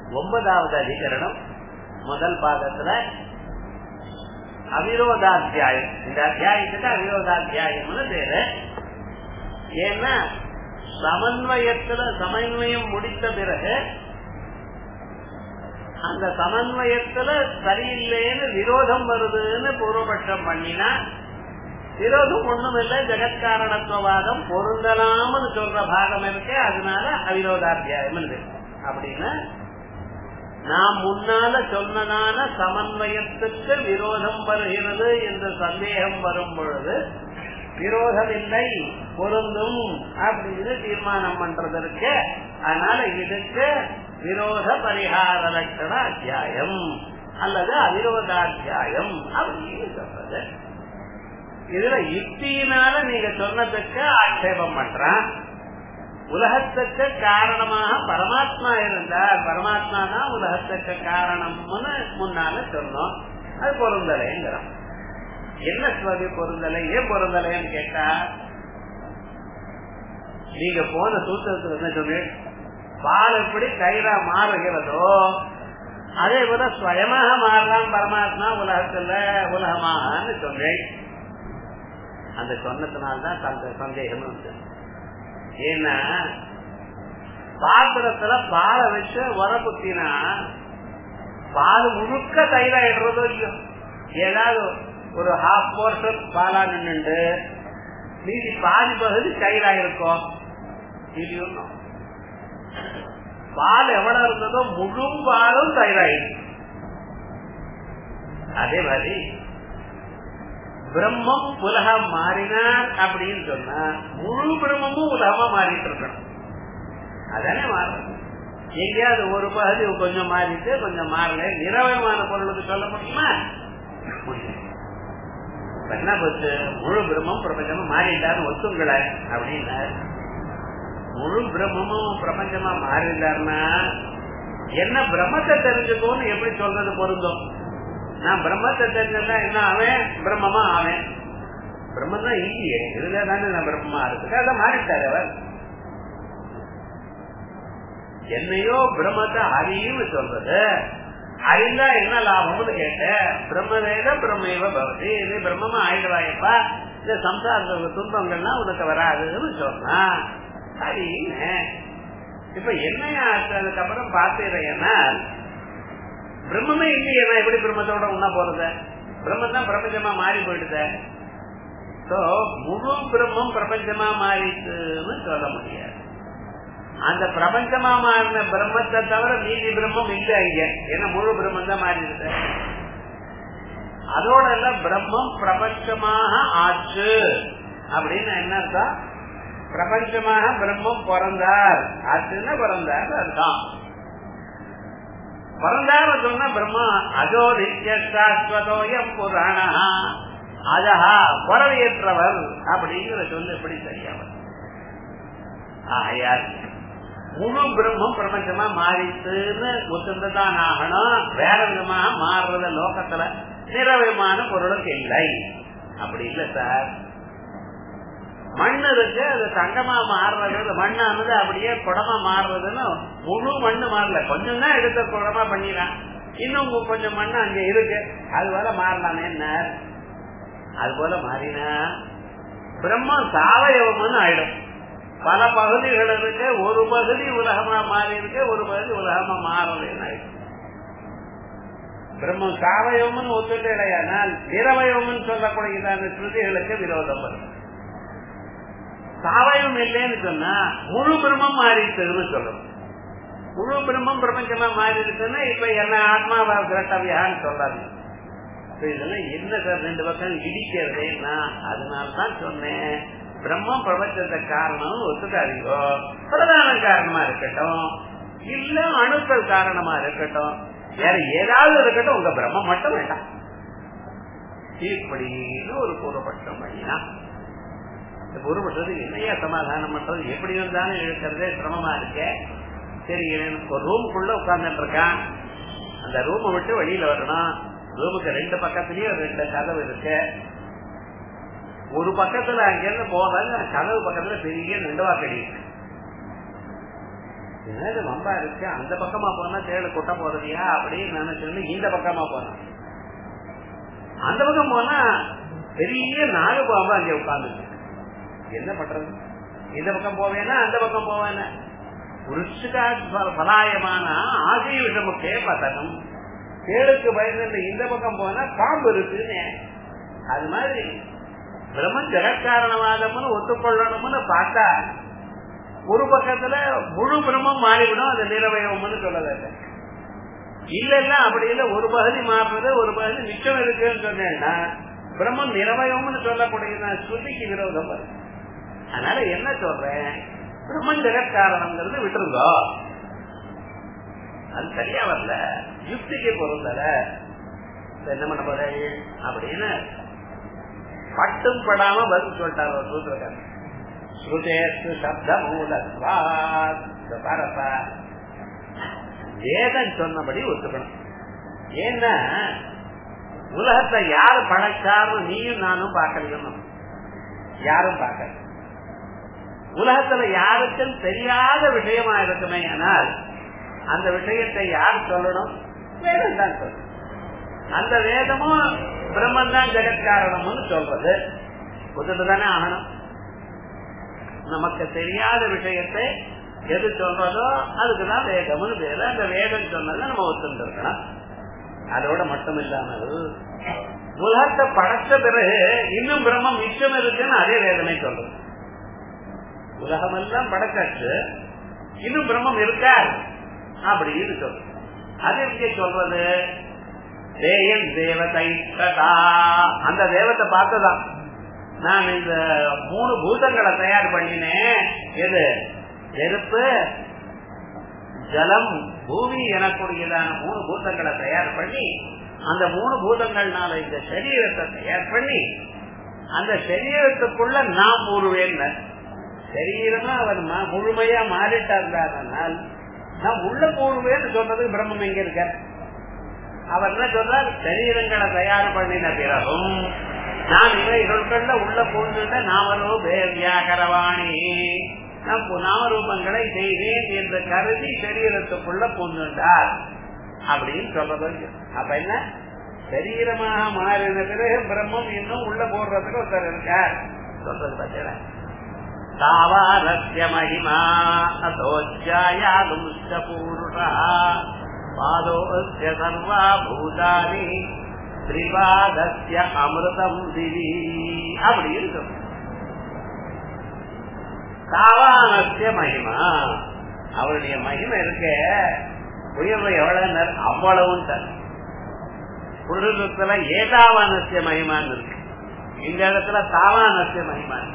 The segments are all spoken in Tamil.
ஒன்பதாவது அதிகரணம் முதல் பாகத்துல அவிரோதாத்தியாயம் இந்த அத்தியாயத்துக்கு அவிரோதாத்தியாயம்னு பேரு ஏன்னா சமன்வயத்துல சமன்வயம் முடித்த பிறகு அந்த சமன்வயத்துல சரியில்லைன்னு விரோதம் வருதுன்னு பூர்வபட்சம் பண்ணினா விரோதம் ஒண்ணும் இல்ல ஜெகத்காரணத்துவவாதம் பொருந்தலாம்னு சொல்ற பாகம் இருக்கு அதனால அவிரோதாத்தியாயம் அப்படின்னு நாம் முன்னால சொன்னதான சமன்வயத்துக்கு விரோதம் வருகிறது என்ற சந்தேகம் வரும் பொழுது விரோதம் இல்லை பொருந்தும் அப்படின்னு தீர்மானம் பண்றதற்கு அதனால இதுக்கு விரோத பரிகார லட்சண அத்தியாயம் அல்லது அவிரோதாத்தியாயம் அப்படின்னு சொல்றது இதுல யுக்தியினால நீங்க சொன்னதுக்கு ஆட்சேபம் பண்றான் உலகத்துக்கு காரணமாக பரமாத்மா இருந்தார் பரமாத்மா தான் உலகத்துக்கு காரணம்னு முன்னால சொன்னோம் அது பொருந்தலைங்கிறோம் என்ன சுவாமி பொருந்தலை ஏன் பொருந்தலைன்னு கேட்டா நீங்க போன சூத்திரத்துல என்ன சொன்னீங்க பால் எப்படி கயிறா மாறுகிறதோ அதே போல சுயமாக மாறலாம் பரமாத்மா உலகத்துல உலகமாகனு சொன்னேன் அந்த சொன்னதுனால்தான் அந்த சந்தேகம் வந்து ஏன்னா பாத்திரத்துல பாலை வச்சு உர குத்தினா பால் முழுக்க தயிராயிடுறதோ இல்லையோ ஏதாவது ஒரு ஹாஃப் போர்ஷன் பாலா நின்று மீதி பாதி பகுதி தயிராயிருக்கும் இது ஒன்றும் பால் எவ்வளவு இருந்ததோ முழு பாலும் தயிராயிடும் அதே மாதிரி பிரம்மம் உலகம் மாறினார் அப்படின்னு சொன்னா முழு பிரம்மமும் உலகமா மாறிட்டு இருக்கணும் அதானே மாறுறது எங்கேயாவது ஒரு பகுதி கொஞ்சம் மாறிட்டு கொஞ்சம் மாறல நிறவயமான பொருளுக்கு சொல்ல முடியுமா என்ன பத்து முழு பிரம்மம் பிரபஞ்சமும் மாறிட்டான்னு ஒத்துங்கள அப்படின்னு முழு பிரம்மமும் பிரபஞ்சமா மாறிட்டாருன்னா என்ன பிரம்மத்தை தெரிஞ்சுக்கோன்னு எப்படி சொல்றது பொருந்தும் நான் பிரம்மத்தை தெரிஞ்சா என்ன அவன் பிரம்மமா அவன் பிரம்மம் தான் இல்லையே இதுல தானே நான் பிரம்மமா இருக்கு அதான் மாறிட்டாரு அவர் என்னையோ பிரம்மத்தை அறியும்னு சொல்றது அறிந்தா என்ன லாபம்னு கேட்ட பிரம்மவேத பிரம்மேவ பவதி இது பிரம்மமா ஆயிடுவாயப்பா இந்த சம்சார துன்பங்கள்லாம் உனக்கு வராதுன்னு சொன்னா சரின்னு இப்ப என்னையா அதுக்கப்புறம் பாத்துறேன்னா பிரம்மமே இல்லையே நான் எப்படி பிரம்மத்தோட உண்ணா போறது பிரம்மம் தான் பிரபஞ்சமா மாறி போயிடுத முழு பிரம்மம் பிரபஞ்சமா மாறிட்டுன்னு சொல்ல முடியாது அந்த பிரபஞ்சமா மாறின பிரம்மத்தை தவிர மீதி பிரம்மம் இல்ல இங்க ஏன்னா முழு பிரம்மம் தான் மாறி இருக்கு அதோட எல்லாம் பிரம்மம் பிரபஞ்சமாக ஆச்சு அப்படின்னு என்ன அர்த்தம் பிரபஞ்சமாக பிரம்மம் பிறந்தார் ஆச்சுன்னா பிறந்தார் அர்த்தம் பிறந்தார் சொன்ன பிரம்மா அஜோ நித்தியசாஸ்வதோயம் புராணா அஜஹா பொறவையற்றவர் அப்படிங்கிற சொல்லு எப்படி சரியாவர் ஆகையார் முழு பிரம்மம் பிரபஞ்சமா மாறிட்டுன்னு ஒத்துந்துதான் ஆகணும் வேற விதமாக மாறுறத லோகத்துல நிறவயமான பொருளுக்கு இல்லை அப்படி இல்லை சார் மண் இருக்கு அது தங்கமா மாறுறது மண்ணானது அப்படியே குடமா மாறுறதுன்னு முழு மண்ணு மாறல கொஞ்சம் தான் எடுத்த குடமா பண்ணிடலாம் இன்னும் கொஞ்சம் மண்ணு அங்க இருக்கு அது போல மாறலாமே என்ன அது போல மாறினா பிரம்மம் சாவயவம்னு ஆயிடும் பல பகுதிகள் இருக்கு ஒரு பகுதி உலகமா மாறி இருக்கு ஒரு பகுதி உலகமா மாறலன்னு ஆயிடும் பிரம்மம் சாவயவம்னு ஒத்துழையானால் நிறவயவம்னு சொல்லக்கூடிய அந்த ஸ்ருதிகளுக்கு விரோதம் வரும் சாவயம் இல்லைன்னு சொன்னா முழு பிரம்மம் மாறிட்டுன்னு சொல்லணும் முழு பிரம்மம் பிரபஞ்சமா மாறி இருக்குன்னா இப்ப என்ன ஆத்மாவா கிரட்டவியான்னு சொல்லாது இதெல்லாம் என்ன சார் ரெண்டு பக்கம் இடிக்கிறதே நான் அதனால்தான் சொன்னேன் பிரம்மம் பிரபஞ்சத்தை காரணம் ஒத்துக்காதீங்கோ பிரதான காரணமா இருக்கட்டும் இல்ல அணுக்கள் காரணமா இருக்கட்டும் வேற ஏதாவது இருக்கட்டும் உங்க பிரம்மம் மட்டும் வேண்டாம் இப்படின்னு ஒரு பூர்வபட்சம் பண்ணினா இந்த பூர்வபட்சத்துக்கு என்னையா சமாதானம் பண்றது எப்படி இருந்தாலும் இருக்கிறதே சிரமமா இருக்க சரி ஒரு ரூமுக்குள்ள உட்கார்ந்துட்டு இருக்கான் அந்த ரூமை விட்டு வெளியில வரணும் ரூமுக்கு ரெண்டு பக்கத்துலயும் ரெண்டு கதவு இருக்கு ஒரு பக்கத்துல அங்கிருந்து போறது கதவு பக்கத்துல பெரிய நெண்டவாக்கடி இருக்கு என்னது வம்பா இருக்கு அந்த பக்கமா போனா தேடு கொட்ட போறதியா அப்படின்னு நினைச்சு இந்த பக்கமா போனான் அந்த பக்கம் போனா பெரிய நாகபாம்பு அங்க உட்கார்ந்து என்ன பண்றது இந்த பக்கம் போவேனா அந்த பக்கம் போவேனா புருஷுகா பலாயமான ஆசை விஷமுக்கே பதனம் தேடுக்கு பயந்து இந்த பக்கம் போனா பாம்பு இருக்குன்னு அது மாதிரி பிரம்மன் ஜெகத்காரணவாதம்னு ஒத்துக்கொள்ளணும்னு பார்த்தா ஒரு பக்கத்துல முழு பிரம்மம் மாறிவிடும் அது நிறவயம்னு சொல்லல இல்ல இல்ல அப்படி இல்ல ஒரு பகுதி மாறுறது ஒரு பகுதி மிச்சம் இருக்குன்னு சொன்னேன்னா பிரம்மம் நிறவயம்னு சொல்லக்கூடிய ஸ்ருதிக்கு விரோதம் வரும் அதனால என்ன சொல்றேன் பிரம்மன் ஜெகத்காரணம்ங்கிறது விட்டுருங்கோ அது சரியா வரல யுக்திக்கு பொருந்தல என்ன பண்ண போற அப்படின்னு பட்டும் படாம பதில் சொல்லிட்டார் ஒரு சூத்திரக்காரன் ஸ்ருதேஸ்து சப்த மூலத்வாத் பாரப்பா வேதம் சொன்னபடி ஒத்துக்கணும் ஏன்னா உலகத்தை யாரு படைச்சாரும் நீயும் நானும் பார்க்கலையும் யாரும் பார்க்கல உலகத்துல யாருக்கும் தெரியாத விஷயமா இருக்குமே ஆனால் அந்த விஷயத்தை யார் சொல்லணும் வேதம் தான் சொல்லணும் அந்த வேதமும் பிரம்மன் தான் ஜெகத்காரணம்னு சொல்றது ஒத்துட்டு தானே ஆகணும் நமக்கு தெரியாத விஷயத்தை எது சொல்றதோ அதுக்குதான் வேதம்னு பேரு அந்த வேதம் சொன்னதை நம்ம ஒத்துட்டு இருக்கணும் அதோட மட்டும் இல்லாமல் உலகத்தை படைச்ச பிறகு இன்னும் பிரம்மம் மிச்சம் இருக்குன்னு அதே வேதனை சொல்றது உலகம் எல்லாம் படைச்சாச்சு இன்னும் பிரம்மம் இருக்கா அப்படின்னு சொல்றது அது எப்படி சொல்றது தேயன் தேவதை அந்த தேவத்தை பார்த்துதான் நான் இந்த மூணு பூதங்களை தயார் பண்ணினேன் எது நெருப்பு ஜலம் பூமி எனக்கூடியதான மூணு பூதங்களை தயார் பண்ணி அந்த மூணு பூதங்கள்னால இந்த சரீரத்தை தயார் பண்ணி அந்த சரீரத்துக்குள்ள நாம் ஊருவேன் சரீரமா அவர் முழுமையா மாறிட்டார் நான் உள்ள போடுவேன்னு சொல்றதுக்கு பிரம்மம் எங்க இருக்க அவர் என்ன சொல்றார் சரீரங்களை தயார் பண்ணின பிறகும் நான் இவைகளுக்குள்ள உள்ள போன்ற நாமரோ வியாகரவாணி நாமரூபங்களை செய்வேன் என்று கருதி சரீரத்துக்குள்ள போன்றார் அப்படின்னு சொல்றது அப்ப என்ன சரீரமாக மாறின பிறகு பிரம்மம் இன்னும் உள்ள போடுறதுக்கு ஒருத்தர் இருக்கார் சொல்றது பார்த்தீங்களா தாவாரஸ்ய மகிமா அதோஜாயாலுஷ்ட பூருஷா பாதோஸ்ய சர்வா பூதானி திரிவாதஸ்ய அமிர்தம் திவி அப்படி இருக்கும் தாவானஸ்ய மகிமா அவருடைய மகிமை இருக்க உயர்வு எவ்வளவு அவ்வளவும் தன் புருஷத்துல ஏதாவானசிய மகிமான்னு இருக்கு இந்த இடத்துல தாவானசிய மகிமான்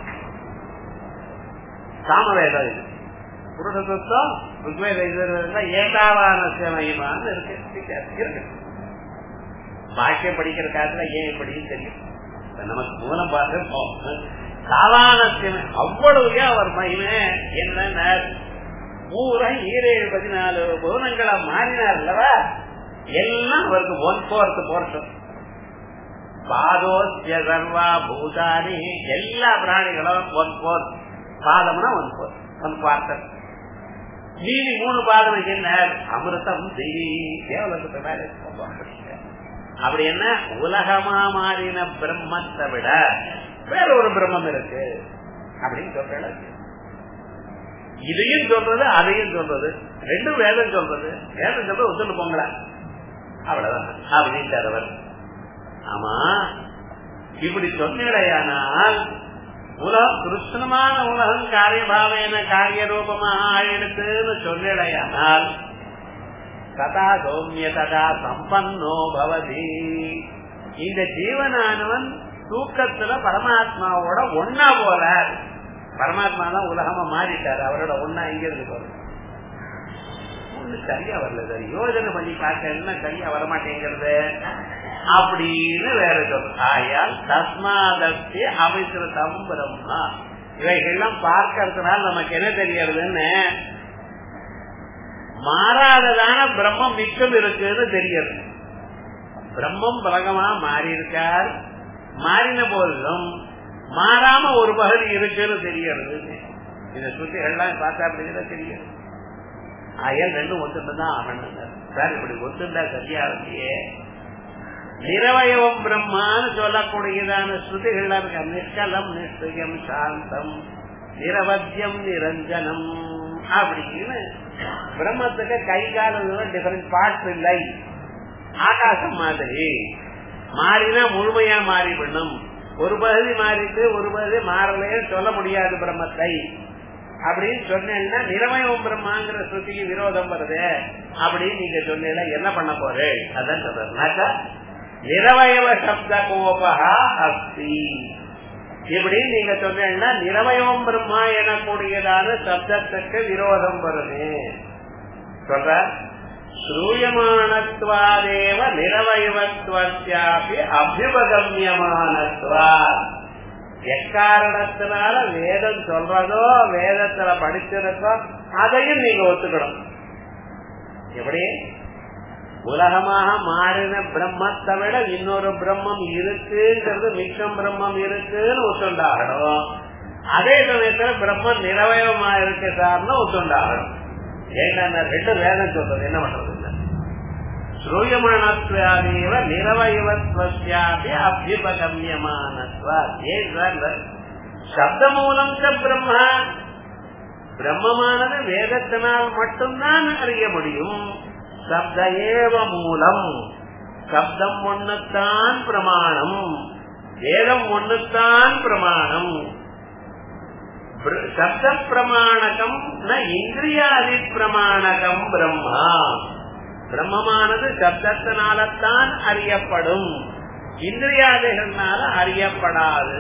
சாமவேதம் இது புருஷத்துவம் ருக்வேத இது ஏதாவானசிய மகிமான்னு இருக்கு இருக்கு பாக்கியம் படிக்கிற காலத்துல ஏன் இப்படின்னு தெரியும் நமக்கு மூலம் பார்த்து சாதாரண அவ்வளவு அவர் மகிமை என்ன மூரம் ஈரேழு பதினாலு புவனங்களா மாறினார் அல்லவா எல்லாம் அவருக்கு ஒன் போர்த்து போர்ட்டும் பாதோசிய சர்வா பூதானி எல்லா பிராணிகளும் ஒன் போர் பாதம்னா ஒன் போர் ஒன் குவார்டர் மீதி மூணு பாதம் என்ன அமிர்தம் தெய்வீ கேவலத்துக்கு மேல அப்படி என்ன உலகமா மாறின பிரம்மத்தை விட வேற ஒரு பிரம்மம் இருக்கு அப்படின்னு சொல்ற இதையும் சொல்றது அதையும் சொல்றது ரெண்டும் வேதம் சொல்றது வேதம் சொல்றது ஒத்துட்டு போங்களா அவ்வளவுதான் அப்படின்ட்டார் அவர் ஆமா இப்படி சொன்னிடையானால் உலகம் கிருஷ்ணமான உலகம் காரியபாவேன காரிய ரூபமாக ஆயிடுத்துன்னு சொன்னிடையானால் ததா சௌமிய ததா சம்பன்னோ பவதி இந்த ஜீவனானவன் தூக்கத்துல பரமாத்மாவோட ஒன்னா போல பரமாத்மா தான் உலகமா மாறிட்டாரு அவரோட ஒன்னா இங்க இருந்து போறது ஒண்ணு சரியா வரல சார் யோஜனை பண்ணி பார்க்க என்ன சரியா வரமாட்டேங்கிறது அப்படின்னு வேற சொல்ற ஆயால் தஸ்மாதத்திய அமிசிரதம் பிரம்மா இவைகள்லாம் பார்க்கறதுனால நமக்கு என்ன தெரியறதுன்னு மாறாததான பிரம்மம் மிச்சம் இருக்குன்னு தெரியுது பிரம்மம் பலகமா மாறி இருக்கார் மாறின போதிலும் மாறாம ஒரு பகுதி இருக்குன்னு தெரியறது இந்த சுத்திகள்லாம் பார்த்தா அப்படிங்கிற தெரியும் அயல் ரெண்டும் ஒத்துதான் ஆகணும் சார் இப்படி ஒத்துண்டா சரியா இருக்கியே நிரவயவம் பிரம்மான்னு சொல்லக்கூடியதான ஸ்ருதிகள் இருக்க நிஷ்கலம் நிஷ்டியம் சாந்தம் நிரவத்தியம் நிரஞ்சனம் அப்படின்னு பிரம்மத்துக்கு கை காலம் டிஃபரெண்ட் பார்ட்ஸ் இல்லை ஆகாசம் மாதிரி மாறினா முழுமையா மாறிவிடணும் ஒரு பகுதி மாறிட்டு ஒரு பகுதி மாறலையே சொல்ல முடியாது பிரம்மத்தை அப்படின்னு சொன்னேன்னா நிரமயம் பிரம்மாங்கிற ஸ்ருதிக்கு விரோதம் வருது அப்படின்னு நீங்க சொன்னீங்க என்ன பண்ண போறேன் அதான் சொல்றேன்னாக்கா நிரவயவ சப்த கோபா அஸ்தி இப்படின்னு நீங்க சொன்னீங்கன்னா நிரவயம் பிரம்மா எனக்கூடியதான சப்தத்துக்கு விரோதம் வருது சொல்ற ஸ்ரூயமானத்வாதேவ நிரவயவத்வாபி அபியுபகமியமானத்வா எக்காரணத்தினால வேதம் சொல்றதோ வேதத்துல படிச்சிருக்கோ அதையும் நீங்க ஒத்துக்கணும் எப்படி உலகமாக மாறின பிரம்மத்தை விட இன்னொரு பிரம்மம் இருக்குங்கிறது மிச்சம் பிரம்மம் இருக்குன்னு ஒத்துண்டாகணும் அதே சமயத்துல பிரம்மம் நிரவயமா இருக்கு சார்னு ஒத்துண்டாகணும் ஏன்னா ரெண்டு வேதம் சொல்றது என்ன பண்றது ஸ்ரூயமானத்வாதேவ நிரவயவத்வஸ்யாபி அபியுபகமியமானத்வா ஏன் சப்த மூலம் பிரம்மா பிரம்மமானது வேதத்தினால் மட்டும்தான் அறிய முடியும் சப்த ஏவ மூலம் சப்தம் ஒண்ணுத்தான் பிரமாணம் வேதம் ஒண்ணுத்தான் பிரமாணம் சப்த பிரமாணகம் ந இந்திரியாதி பிரமாணகம் பிரம்மா பிரம்மமானது சப்தத்தினால்தான் அறியப்படும் இந்திரியாதிகள்னால அறியப்படாது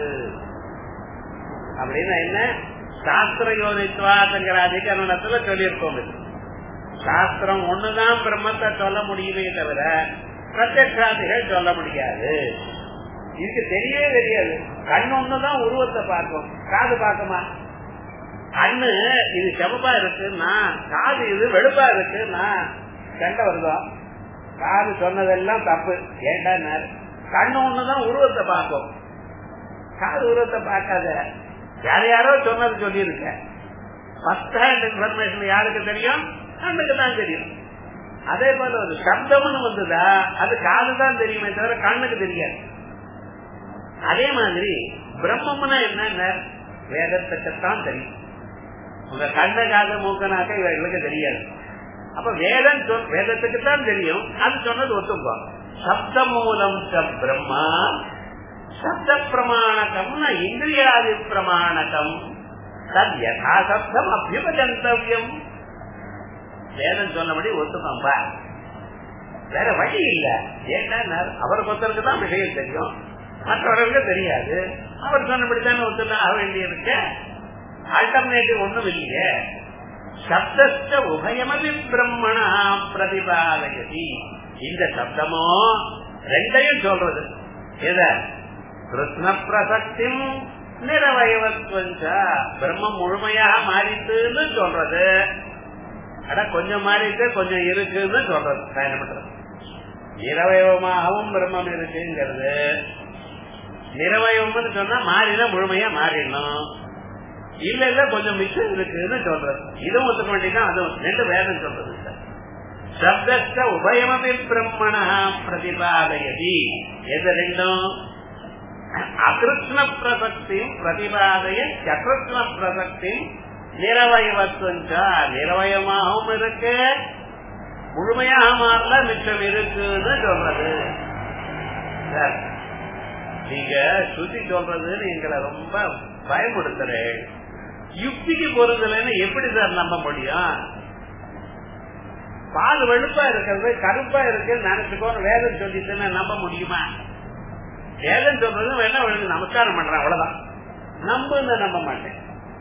அப்படின்னா என்ன சாஸ்திர யோனித்வாங்கிற அதிகரணத்துல சொல்லியிருக்கோம் இது சாஸ்திரம் ஒண்ணுதான் பிரம்மத்தை சொல்ல முடியுமே தவிர பிரத்யக்ஷாதிகள் சொல்ல முடியாது இதுக்கு தெரியவே தெரியாது கண் ஒண்ணுதான் உருவத்தை பார்க்கும் காது பார்க்குமா கண்ணு இது செவப்பா இருக்குன்னா காது இது வெளுப்பா இருக்குன்னா சண்டை வருதோ காது சொன்னதெல்லாம் தப்பு ஏண்டா கண்ணு ஒண்ணுதான் உருவத்தை பார்க்கும் காது உருவத்தை பார்க்காத யார யாரோ சொன்னது சொல்லியிருக்க ஃபர்ஸ்ட் ஹேண்ட் இன்ஃபர்மேஷன் யாருக்கு தெரியும் கண்ணுக்கு தான் தெரியும் அதே போல ஒரு சப்தம்னு வந்ததா அது காது தான் தெரியுமே தவிர கண்ணுக்கு தெரியாது அதே மாதிரி பிரம்மம்னா என்ன வேதத்துக்குத்தான் தெரியும் உங்க கண்ண காது மூக்கனாக்க இவர்களுக்கு தெரியாது அப்ப வேதம் சொல் வேதத்துக்கு தான் தெரியும் அது சொன்னது ஒத்துப்போம் சப்த மூலம் பிரம்மா சப்த பிரமாணகம்னா இந்திரியாதி பிரமாணகம் தத் யதாசப்தம் அபியுபகந்தவியம் வேதம் சொன்னபடி ஒத்துக்கோம்பா வேற வழி இல்ல ஏன்னா அவர் பொறுத்தருக்கு தான் விஷயம் தெரியும் மற்றவர்களுக்கு தெரியாது அவர் சொன்னபடி தானே ஒத்துதான் ஆக வேண்டியிருக்க ஆல்டர்னேட்டிவ் ஒண்ணும் இல்லையே சப்தஸ்த உபயமதி பிரம்மணா பிரதிபாதயதி இந்த சப்தமோ ரெண்டையும் சொல்றது எத கிருஷ்ண பிரசக்தி நிறவயவத்வஞ்சா பிரம்மம் முழுமையாக மாறிட்டுன்னு சொல்றது அட கொஞ்சம் மாறிட்டு கொஞ்சம் இருக்குன்னு சொல்றது என்ன பண்றது நிறவயவமாகவும் பிரம்மம் இருக்குங்கிறது நிறவயவம்னு சொன்னா மாறினா முழுமையா மாறிடணும் இல்ல இல்ல கொஞ்சம் மிச்சம் இருக்குன்னு சொல்றது இதுவும் ஒத்துக்க வேண்டியதான் அதுவும் ரெண்டு வேதம் சொல்றது சப்தஸ்த உபயமபி பிரம்மண பிரதிபாதயதி எது ரெண்டும் அகிருஷ்ண பிரசக்தி பிரதிபாதைய சகிருஷ்ண பிரசக்தி நிறவயவத்துவா நிறவயமாகவும் இருக்கு முழுமையாக மாறல மிச்சம் இருக்குன்னு சொல்றது நீங்க சுத்தி சொல்றதுன்னு எங்களை ரொம்ப பயமுடுத்துறேன் யுக்திக்கு பொருந்தலைன்னு எப்படி சார் நம்ப முடியும் பால் வெளுப்பா இருக்கிறது கருப்பா இருக்குன்னு நினைச்சுக்கோன்னு வேதம் சொல்லிட்டுன்னு நம்ப முடியுமா வேதம் சொல்றது வேணா அவளுக்கு நமஸ்காரம் பண்றேன் அவ்வளவுதான் நம்புன்னு நம்ப மாட்டேன்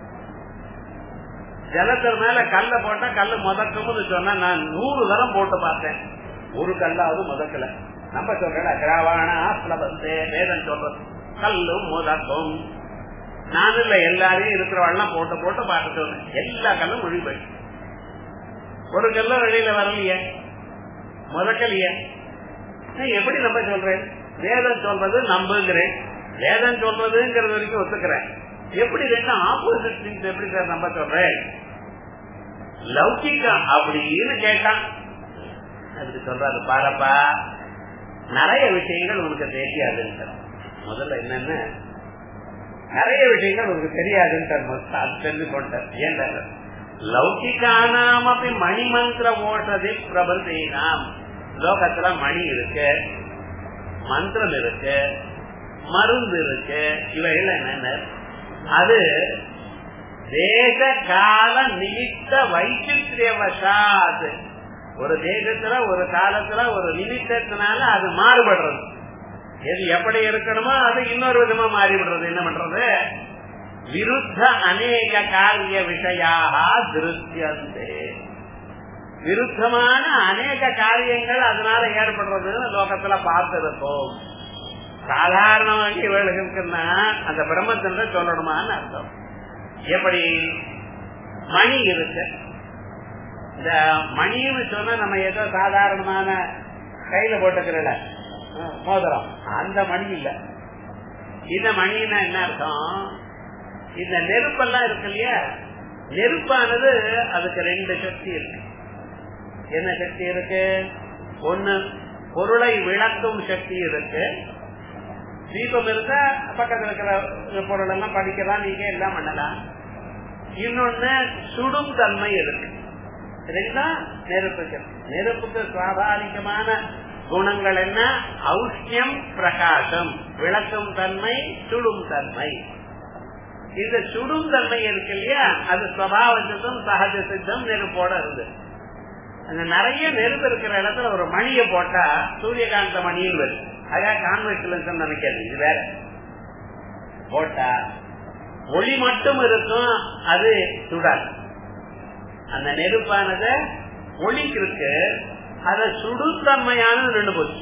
ஜலத்தின் மேல கல்ல போட்டா கல்லு முதக்கும்னு சொன்னா நான் நூறு தரம் போட்டு பார்த்தேன் ஒரு கல்லாவது முதக்கல நம்ம சொல்றேன் கிராவானா பிளபந்து வேதம் சொல்றது கல்லும் முதக்கும் நான் இல்ல எல்லாரையும் இருக்கிறவெல்லாம் போட்டு போட்டு பார்க்க சொன்னேன் எல்லா கல்லும் மொழி போயிடுச்சு ஒரு கல்லும் வெளியில வரலையே முதக்கலையே எப்படி நம்ப சொல்றேன் வேதம் சொல்றது நம்புங்கிறேன் வேதம் சொல்றதுங்கிறது வரைக்கும் ஒத்துக்கிறேன் எப்படி ரெண்டும் ஆப்போசிட் திங்ஸ் எப்படி சார் நம்ப சொல்றேன் லௌகிக்கம் அப்படின்னு கேட்டான் அதுக்கு சொல்றாரு பாரப்பா நிறைய விஷயங்கள் உனக்கு தெரியாதுன்னு முதல்ல என்னன்னு நிறைய விஷயங்கள் உனக்கு தெரியாதுன்னு தெரிஞ்சு கொண்டார் ஏன் லௌகிக்கானாம் அப்படி மணிமந்திர ஓட்டதி பிரபந்தீனாம் லோகத்துல மணி இருக்கு மந்திரம் இருக்கு மருந்து இருக்கு இவைகள் என்னென்ன அது தேச கால நிமித்த வைச்சித்ரியவசாத் ஒரு தேசத்துல ஒரு காலத்துல ஒரு நிமித்தத்தினால அது மாறுபடுறது எது எப்படி இருக்கணுமோ அது இன்னொரு விதமா மாறிவிடுறது என்ன பண்றது விருத்த அநேக காரிய விஷயாக திருத்தியந்தே விருத்தமான அநேக காரியங்கள் அதனால ஏற்படுறதுன்னு லோகத்துல பார்த்திருக்கோம் சாதாரணமாக இவர்களுக்குன்னா அந்த பிரம்மச்சந்திர சொல்லணுமான்னு அர்த்தம் எப்படி மணி இருக்கு இந்த மணின்னு சொன்னா நம்ம ஏதோ சாதாரணமான கையில போட்டுக்கிறல மோதிரம் அந்த மணி இல்ல இந்த மணின்னா என்ன அர்த்தம் இந்த நெருப்பெல்லாம் இருக்கு இல்லையா நெருப்பானது அதுக்கு ரெண்டு சக்தி இருக்கு என்ன சக்தி இருக்கு ஒண்ணு பொருளை விளக்கும் சக்தி இருக்கு தீபம் இருந்தா பக்கத்துல இருக்கிற பொருள் எல்லாம் படிக்கலாம் நீங்க எல்லாம் பண்ணலாம் இன்னொன்னு சுடும் தன்மை இருக்கு சரிங்களா நெருப்புக்கு நெருப்புக்கு சுவாபாவிகமான குணங்கள் என்ன ஔஷ்யம் பிரகாசம் விளக்கும் தன்மை சுடும் தன்மை இந்த சுடும் தன்மை இருக்கு இல்லையா அது சுவாவ சித்தம் சகஜ சித்தம் நெருப்போட இருந்து அந்த நிறைய நெருப்பு இருக்கிற இடத்துல ஒரு மணியை போட்டா சூரியகாந்த மணியும் வரும் அதான் கான்வெக்ட் நினைக்காது இது வேற போட்டா ஒளி மட்டும் இருக்கும் அது சுடாது அந்த நெருப்பானத ஒளிக்கு இருக்கு அத சுடுத்தன்மையானது ரெண்டு போச்சு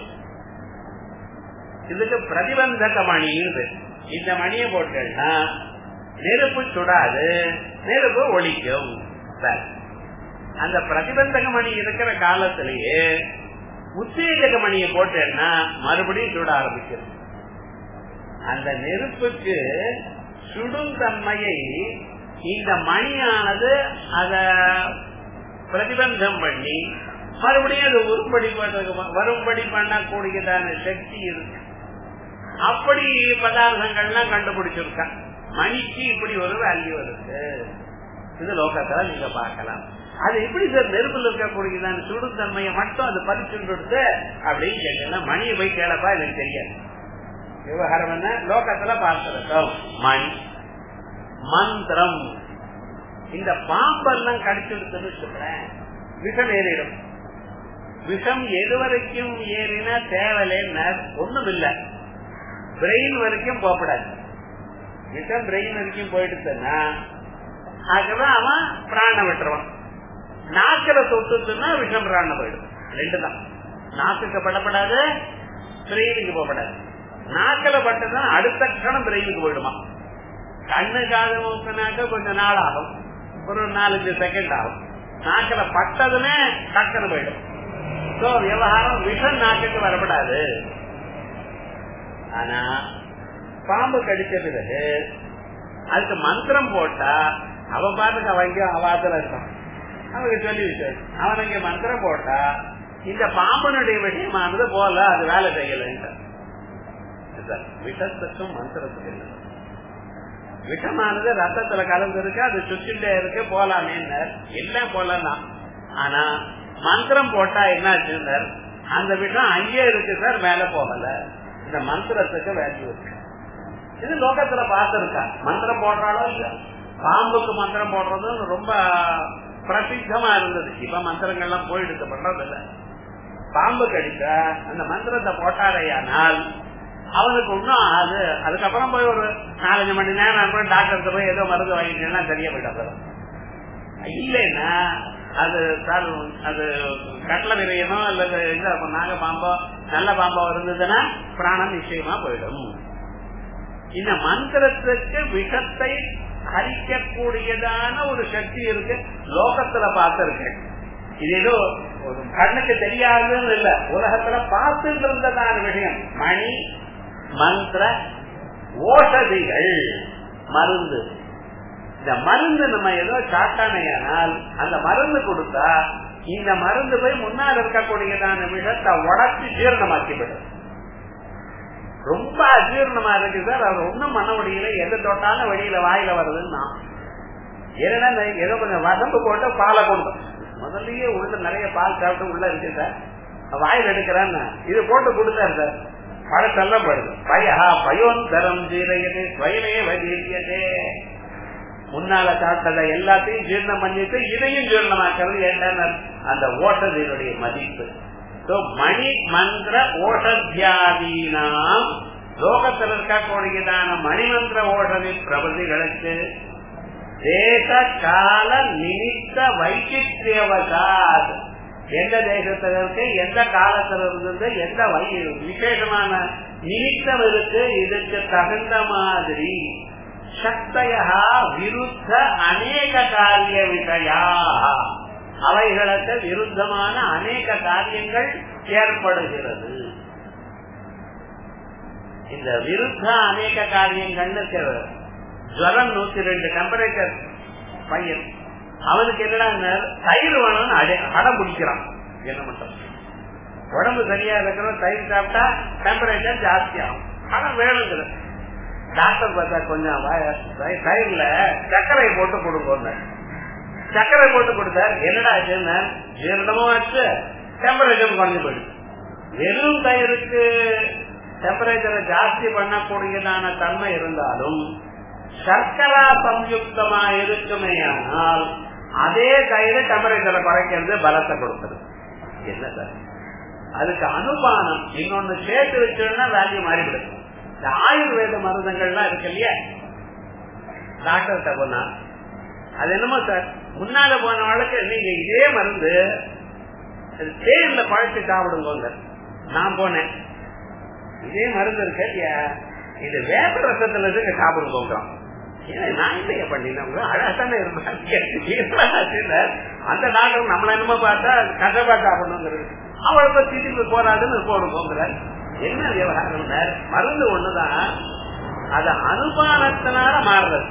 இதுக்கு பிரதிபந்தக மணின்னு இந்த மணியை போட்டேன்னா நெருப்பு சுடாது நெருப்பு ஒழிக்கும் அந்த பிரதிபந்தக மணி இருக்கிற காலத்திலேயே உத்தேஜக மணியை போட்டேன்னா மறுபடியும் சுட ஆரம்பிக்கிறது அந்த நெருப்புக்கு சுடும் தன்மையை இந்த மணியானது அத பிரதிபந்தம் பண்ணி மறுபடியும் அது உருப்படி வரும்படி பண்ணக்கூடியதான சக்தி இருக்கு அப்படி பதார்த்தங்கள்லாம் கண்டுபிடிச்சிருக்கான் மணிக்கு இப்படி ஒரு வேல்யூ இருக்கு இது லோகத்துல நீங்க பார்க்கலாம் அது எப்படி சார் நெருப்புல இருக்கக்கூடியதான சுடும் தன்மையை மட்டும் அது பறிச்சு கொடுத்து அப்படின்னு கேட்டீங்கன்னா மணியை போய் கேளப்பா எனக்கு தெரியாது விவகாரம் என்ன லோகத்துல பார்த்திருக்கோம் மணி மந்திரம் இந்த பாம்பெல்லாம் கடிச்சுடுத்துன்னு சொல்றேன் விஷம் ஏறிடும் விஷம் எது வரைக்கும் ஏறினா தேவலைன்னா ஒண்ணும் இல்ல பிரெயின் வரைக்கும் போகப்படாது விஷம் பிரெயின் வரைக்கும் போயிடுச்சுன்னா அதுதான் அவன் பிராணம் விட்டுருவான் நாக்கில தொட்டுச்சுன்னா விஷம் பிராணம் போயிடும் ரெண்டு தான் நாக்குக்கு படப்படாது பிரெயினுக்கு போகப்படாது நாக்கில பட்டதான் அடுத்த கணம் பிரெயினுக்கு போயிடுமா கண்ணு காது மூக்குனாக்க கொஞ்சம் நாள் ஆகும் ஒரு நாலஞ்சு செகண்ட் ஆகும் நாக்கில பட்டதுமே டக்குன்னு போயிடும் சோ விவகாரம் விஷம் நாக்குக்கு வரப்படாது ஆனா பாம்பு கடிச்ச பிறகு அதுக்கு மந்திரம் போட்டா அவன் பாட்டுக்கு அவங்க அவாத்துல இருக்கான் அவங்க சொல்லி விட்டாரு அவன் அங்க மந்திரம் போட்டா இந்த பாம்பனுடைய விஷயமானது போல அது வேலை செய்யல விஷத்துக்கும் மந்திரத்துக்கும் விஷமானது ரத்தத்துல கலந்து இருக்கு அது சுற்றிட்டே இருக்கு போலாமே எல்லாம் போலாம் ஆனா மந்திரம் போட்டா என்னாச்சு அந்த விஷம் அங்கே இருக்கு சார் மேல போகல இந்த மந்திரத்துக்கு வேல்யூ இருக்கு இது லோகத்துல பார்த்திருக்கா மந்திரம் போடுறாளோ இல்ல பாம்புக்கு மந்திரம் போடுறது ரொம்ப பிரசித்தமா இருந்தது இப்ப மந்திரங்கள்லாம் போயிடுது பண்றது இல்ல பாம்பு கடிச்சா அந்த மந்திரத்தை போட்டாரையானால் அவனுக்கு ஒன்னும் அது அதுக்கப்புறம் போய் ஒரு நாலஞ்சு மணி நேரம் டாக்டர் போய் ஏதோ மருந்து வாங்கிட்டேன்னா சரியா போயிட்டு இல்லைன்னா அது அது கட்டளை விரையனோ அல்லது நாக பாம்போ நல்ல பாம்போ இருந்ததுன்னா பிராணம் நிச்சயமா போயிடும் இந்த மந்திரத்துக்கு விஷத்தை ஹரிக்கக்கூடியதான ஒரு சக்தி இருக்கு லோகத்துல பார்த்திருக்கேன் இது ஏதோ கண்ணுக்கு தெரியாதுன்னு இல்ல உலகத்துல பார்த்துட்டு இருந்ததான விஷயம் மணி மந்திர ஓஷதிகள் மருந்து இந்த மருந்து நம்ம ஏதோ சாட்டானையானால் அந்த மருந்து கொடுத்தா இந்த மருந்து போய் முன்னால் இருக்கக்கூடியதான விஷத்தை உடச்சி ஜீரணமாக்கிவிடும் ரொம்ப அஜீரணமா இருக்கு சார் அவர் ஒண்ணும் பண்ண முடியல எது தொட்டாலும் வெளியில வாயில வருதுன்னா ஏன்னா ஏதோ கொஞ்சம் வதம்பு போட்டு பாலை கொடுத்தோம் முதல்லயே உள்ள நிறைய பால் சாப்பிட்டு உள்ள இருக்கு சார் வாயில் எடுக்கிறான்னு இது போட்டு கொடுத்தாரு சார் பழ சொல்லப்படுது பயா பயோந்தரம் ஜீரையது ஸ்வயமே வதிரியதே முன்னால சாப்பிட்டதை எல்லாத்தையும் ஜீர்ணம் பண்ணிட்டு இதையும் ஜீர்ணமாக்கிறது என்ன அந்த ஓட்டத்தினுடைய மதிப்பு மணி மந்திர ஓஷத்தியாதீனாம் லோகத்தில் இருக்கக்கூடியதான மணிமந்திர ஓஷதி பிரபதிகளுக்கு தேச கால நிமித்த வைச்சித்தியவசாத் எந்த தேசத்துல இருக்கு எந்த காலத்துல இருந்தது எந்த விசேஷமான நிமித்தம் இருக்கு இதுக்கு தகுந்த மாதிரி சக்தையா விருத்த அநேக காரிய விஷயா அவைகளுக்கு விருத்தமான அநேக காரியங்கள் ஏற்படுகிறது இந்த விருத்த அநேக காரியங்கள்னு ஜுவரம் நூத்தி ரெண்டு டெம்பரேச்சர் பையன் அவனுக்கு என்னடா தயிர் வேணும்னு அடம் பிடிக்கிறான் என்ன மட்டும் உடம்பு சரியா இருக்கிற தயிர் சாப்பிட்டா டெம்பரேச்சர் ஜாஸ்தி ஆகும் ஆனா வேணுங்கிற டாக்டர் பார்த்தா கொஞ்சம் தயிர்ல சர்க்கரை போட்டு கொடுங்க சர்க்கரை போட்டு கொடுத்தார் என்னடா ஆச்சுன்னா ஜீரணமும் ஆச்சு டெம்பரேச்சர் குறைஞ்சு போயிடுச்சு வெறும் தயிருக்கு டெம்பரேச்சரை ஜாஸ்தி பண்ணக்கூடியதான தன்மை இருந்தாலும் சர்க்கரா சம்யுக்தமா இருக்குமே ஆனால் அதே தயிர் டெம்பரேச்சரை குறைக்கிறது பலத்தை கொடுக்குது என்ன சார் அதுக்கு அனுமானம் இன்னொன்னு சேர்த்து வச்சோம்னா வேல்யூ மாறிவிடுது இந்த ஆயுர்வேத மருந்துகள்லாம் இருக்கு இல்லையா டாக்டர்கிட்ட போனா அது என்னமோ சார் முன்னால போனவளுக்கு நீங்க இதே மருந்து தேன்ல பழச்சு சாப்பிடுங்க நான் போனேன் இதே மருந்து இருக்கு இல்லையா இது வேப்ப ரசத்துல இருக்கு சாப்பிடுங்க நான் இல்லையா பண்ணினவங்க அழகான இருந்தாங்க அந்த டாக்டர் நம்மள என்னமோ பார்த்தா கசப்பா சாப்பிடணுங்கிறது அவளுக்கு திருப்பி போராடுன்னு போடுவோங்கிற என்ன விவகாரம் மருந்து ஒண்ணுதான் அது அனுபானத்தினால மாறுறது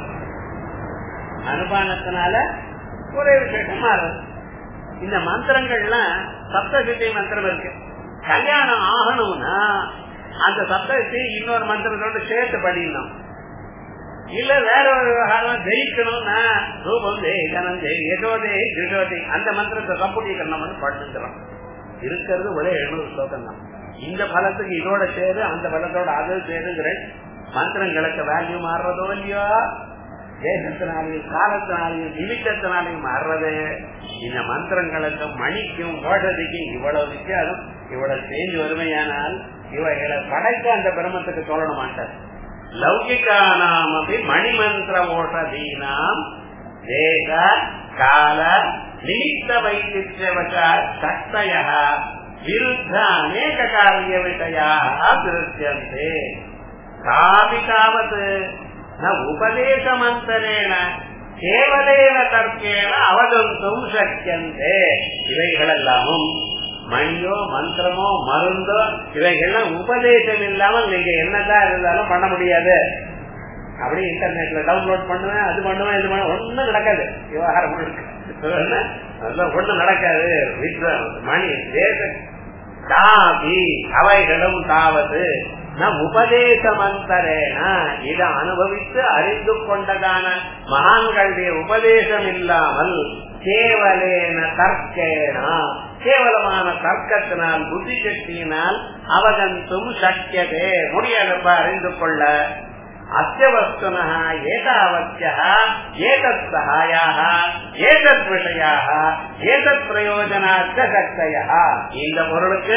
அனுபானத்தினால ஒரே விஷயம் மாறுறது இந்த மந்திரங்கள்லாம் சப்தசித்தி மந்திரம் இருக்கு கல்யாணம் ஆகணும்னா அந்த சப்தத்தை இன்னொரு மந்திரத்தோட சேர்த்து படிக்கணும் இல்ல வேற ஒரு விவகாரம் ஜெயிக்கணும்னா ரூபம் ஜெய் கனம் ஜெய் யசோதே ஜுஷோதே அந்த மந்திரத்தை சம்பூட்டீகரணம் படுத்துக்கிறோம் இருக்கிறது ஒரே எழுநூறு ஸ்லோகம் தான் இந்த பலத்துக்கு இதோட சேரு அந்த பலத்தோட அது சேருங்கிற மந்திரங்களுக்கு வேல்யூ மாறுறதோ இல்லையோ தேசத்தினாலையும் காலத்தினாலையும் நிமித்தத்தினாலையும் மாறுறது இந்த மந்திரங்களுக்கு மணிக்கும் ஓஷதிக்கும் இவ்வளவு வித்தியாசம் இவ்வளவு சேஞ்ச் வறுமையானால் இவைகளை படைக்க அந்த பிரம்மத்துக்கு சொல்லணும் மாட்டார் லௌகிகானாமபி மணிமந்திர ஓஷதீனாம் தேச கால நிமித்த வைத்தியவச சக்தய விருத்த அநேக காரிய விஷயாக திருத்தியந்தே தாவிகாவத் ந உபதேசமந்தரேன கேவலேன தர்க்கேன அவகந்தும் சக்கியந்தே இவைகளெல்லாமும் மணியோ மந்திரமோ மருந்தோ இவைகள்லாம் உபதேசம் இல்லாமல் நீங்க என்னதான் இருந்தாலும் பண்ண முடியாது அப்படி இன்டர்நெட்ல டவுன்லோட் பண்ணுவேன் அது பண்ணுவேன் இது பண்ணுவேன் ஒண்ணும் நடக்காது விவகாரம் ஒண்ணும் நடக்காது மணி தேச தாபி அவைகளும் தாவது நம் உபதேசமந்தரேன இதை அனுபவித்து அறிந்து கொண்டதான மகான்களுடைய உபதேசம் இல்லாமல் கேவலேன தர்க்கேனா கேவலமான தர்க்கத்தினால் புத்தி சக்தியினால் அவகந்தும் சக்கியதே முடியாதப்ப அறிந்து கொள்ள அத்தியவஸ்துன ஏதாவத்திய ஏதத் சகாயாக ஏதத் விஷயாக ஏதத் பிரயோஜனாத்த சக்தையா இந்த பொருளுக்கு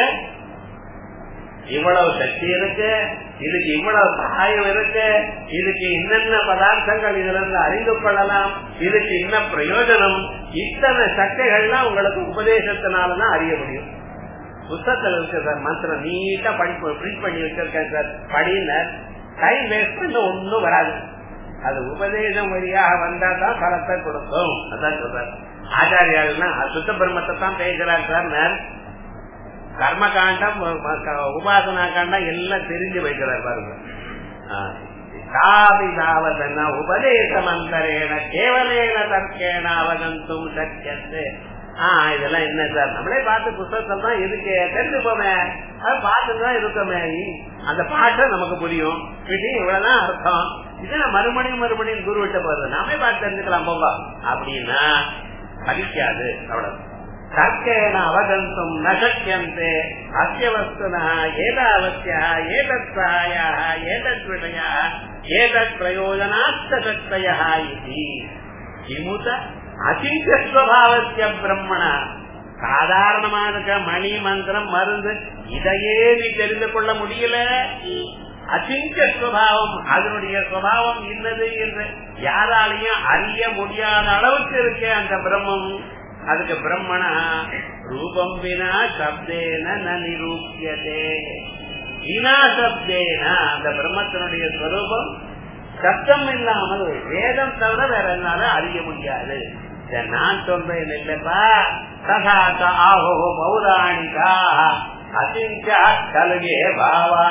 இவ்வளவு சக்தி இருக்கு இதுக்கு இவ்வளவு சகாயம் இருக்கு இதுக்கு என்னென்ன பதார்த்தங்கள் இதுல இருந்து அறிந்து கொள்ளலாம் இதுக்கு என்ன பிரயோஜனம் இத்தனை சக்திகள்லாம் உங்களுக்கு உபதேசத்தினாலதான் அறிய முடியும் புத்தகத்துல இருக்கு சார் மந்திரம் நீட்டா படிப்பு பிரிண்ட் பண்ணி வச்சிருக்கேன் சார் படினர் டைம் வேஸ்ட் பண்ண ஒண்ணும் வராது அது உபதேசம் வழியாக வந்தா தான் பலத்தை கொடுக்கும் அதான் சொல்றாரு ஆச்சாரியாள்னா சுத்த பிரம்மத்தை தான் பேசுறாரு சார் கர்ம காண்டம் உபாசனா காண்டம் எல்லாம் தெரிஞ்சு வைக்கிறார் பாருங்க தாவி தாவதன உபதேசமந்தரேன கேவலேன தர்க்கேன அவகந்தும் சக்கியத்து ஆஹ் இதெல்லாம் என்ன சார் நம்மளே பார்த்து புத்தகத்தில் தான் இருக்கு தெரிஞ்சுப்போமே அது பார்த்துட்டு தான் இருக்கோமே அந்த பாட்டை நமக்கு புரியும் விஷயம் இவ்வளவுதான் அர்த்தம் இது மறுபடியும் மறுபடியும் குரு விட்ட போறது நாமே பார்த்து தெரிஞ்சுக்கலாம் போங்க அப்படின்னா பலிக்காது அவ்வளவு தர்க்கேன அவகந்தும் நசக்கியந்தே அஸ்ய வஸ்துன ஏதாவசிய ஏதத் சகாய ஏதத் விஷய ஏதத் பிரயோஜனாஸ்த சக்தய இது கிமுத அசிங்கஸ்வபாவசிய பிரம்மண சாதாரணமான மணி மந்திரம் மருந்து இதையே நீ தெரிந்து கொள்ள முடியல அசிங்க சுவாவம் அதனுடைய சுவாவம் இன்னது என்று யாராலையும் அறிய முடியாத அளவுக்கு இருக்கு அந்த பிரம்மம் அதுக்கு பிரம்மணா ரூபம் வினா சப்தேன ந நிரூபியதே வினா சப்தேன அந்த பிரம்மத்தினுடைய ஸ்வரூபம் சப்தம் இல்லாமல் வேதம் தவிர வேற என்னால அறிய முடியாது நான் சொல்றேன் இல்லப்பா ததாத ஆஹோ பௌராணிகா அசிஞ்சா கலுகே பாவா